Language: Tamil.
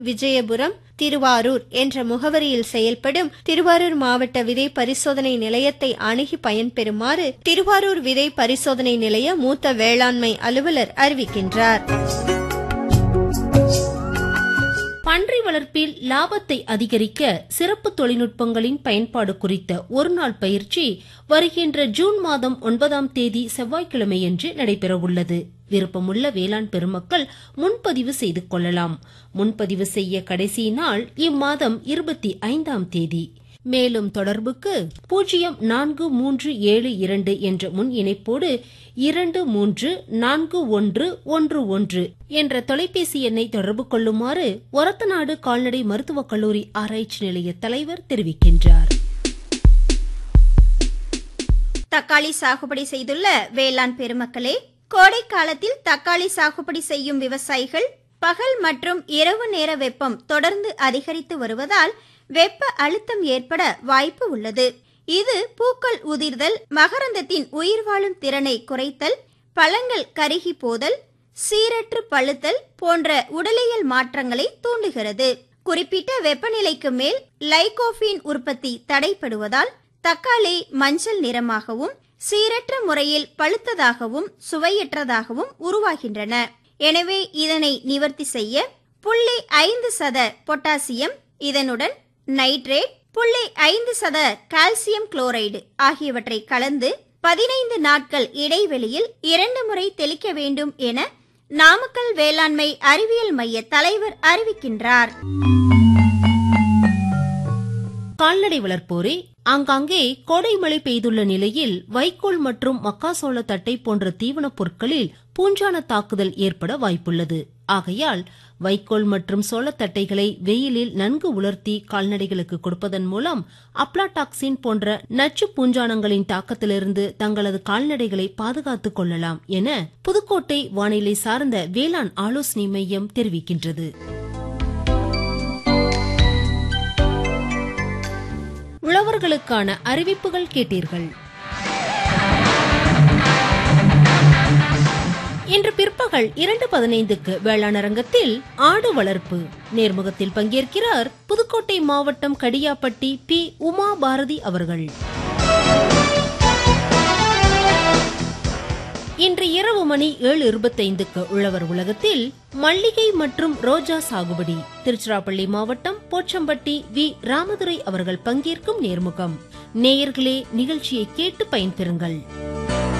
விஜயபுரம் திருவாரூர் என்ற முகவரியில் செயல்படும் திருவாரூர் மாவட்ட விதை பரிசோதனை நிலையத்தை அணுகி பயன்பெறுமாறு திருவாரூர் விதை பரிசோதனை நிலைய மூத்த வேளாண்மை அலுவலர் அறிவிக்கின்றார் பன்றி வளர்ப்பில் லாபத்தை அதிகரிக்க சிறப்பு தொழில்நுட்பங்களின் பயன்பாடு குறித்த ஒருநாள் பயிற்சி வருகின்ற ஜூன் மாதம் ஒன்பதாம் தேதி செவ்வாய்க்கிழமையன்று நடைபெறவுள்ளது விருப்பமுள்ள வேளாண் பெருமக்கள் முன்பதிவு செய்து கொள்ளலாம் முன்பதிவு செய்ய கடைசி நாள் இம்மாதம் இருபத்தி ஐந்தாம் தேதி மேலும் தொடர்புக்கு பூஜ்ஜியம் நான்கு மூன்று ஏழு இரண்டு என்ற முன் இணைப்போடு இரண்டு மூன்று நான்கு ஒன்று ஒன்று ஒன்று என்ற தொலைபேசி எண்ணை தொடர்பு கொள்ளுமாறு ஒரத்தநாடு கால்நடை மருத்துவக் கல்லூரி ஆராய்ச்சி நிலைய தலைவர் தெரிவிக்கின்றார் தக்காளி சாகுபடி செய்துள்ள வேளாண் பெருமக்களே கோடை காலத்தில் தக்காளி சாகுபடி செய்யும் விவசாயிகள் பகல் மற்றும் இரவு நேர வெப்பம் தொடர்ந்து அதிகரித்து வருவதால் வெப்ப அழுத்தம் ஏற்பட வாய்ப்பு உள்ளது இது பூக்கள் உதிர்தல் மகரந்தத்தின் உயிர் வாழும் திறனை குறைத்தல் பழங்கள் கருகி போதல் சீரற்று பழுத்தல் போன்ற உடலியல் மாற்றங்களை தூண்டுகிறது குறிப்பிட்ட வெப்பநிலைக்கு மேல் லைகோஃபின் உற்பத்தி தடைப்படுவதால் தக்காளி மஞ்சள் நிறமாகவும் சீரற்ற முறையில் பழுத்ததாகவும் சுவையற்றதாகவும் உருவாகின்றன எனவே இதனை நிவர்த்தி செய்ய புள்ளி ஐந்து சத பொட்டாசியம் இதனுடன் நைட்ரேட் புள்ளி ஐந்து சத கால்சியம் குளோரைடு ஆகியவற்றை கலந்து பதினைந்து நாட்கள் இடைவெளியில் இரண்டு முறை தெளிக்க வேண்டும் என நாமக்கல் வேளாண்மை அறிவியல் மைய தலைவர் அறிவிக்கின்றார் கால்நடை வளர்ப்போரே ஆங்காங்கே கோடை மழை பெய்துள்ள நிலையில் வைக்கோல் மற்றும் மக்காசோள தட்டை போன்ற தீவனப் பொருட்களில் பூஞ்சான தாக்குதல் ஏற்பட வாய்ப்புள்ளது ஆகையால் வைக்கோல் மற்றும் சோளத்தட்டைகளை வெயிலில் நன்கு உலர்த்தி கால்நடைகளுக்கு கொடுப்பதன் மூலம் அப்லாடாக்சின் போன்ற நச்சு பூஞ்சானங்களின் தாக்கத்திலிருந்து தங்களது கால்நடைகளை பாதுகாத்துக் கொள்ளலாம் என புதுக்கோட்டை வானிலை சார்ந்த வேளாண் ஆலோசனை மையம் தெரிவிக்கின்றது உழவர்களுக்கான அறிவிப்புகள் கேட்டீர்கள் இன்று பிற்பகல் இரண்டு பதினைந்துக்கு வேளாண் அரங்கத்தில் ஆடு வளர்ப்பு நேர்முகத்தில் பங்கேற்கிறார் புதுக்கோட்டை மாவட்டம் கடியாப்பட்டி பி உமா பாரதி அவர்கள் இன்று இரவு மணி ஏழு இருபத்தைந்துக்கு உழவர் உலகத்தில் மல்லிகை மற்றும் ரோஜா சாகுபடி திருச்சிராப்பள்ளி மாவட்டம் போச்சம்பட்டி வி ராமதுரை அவர்கள் பங்கேற்கும் நேர்முகம் நேயர்களே நிகழ்ச்சியை கேட்டு பயன்பெறுங்கள்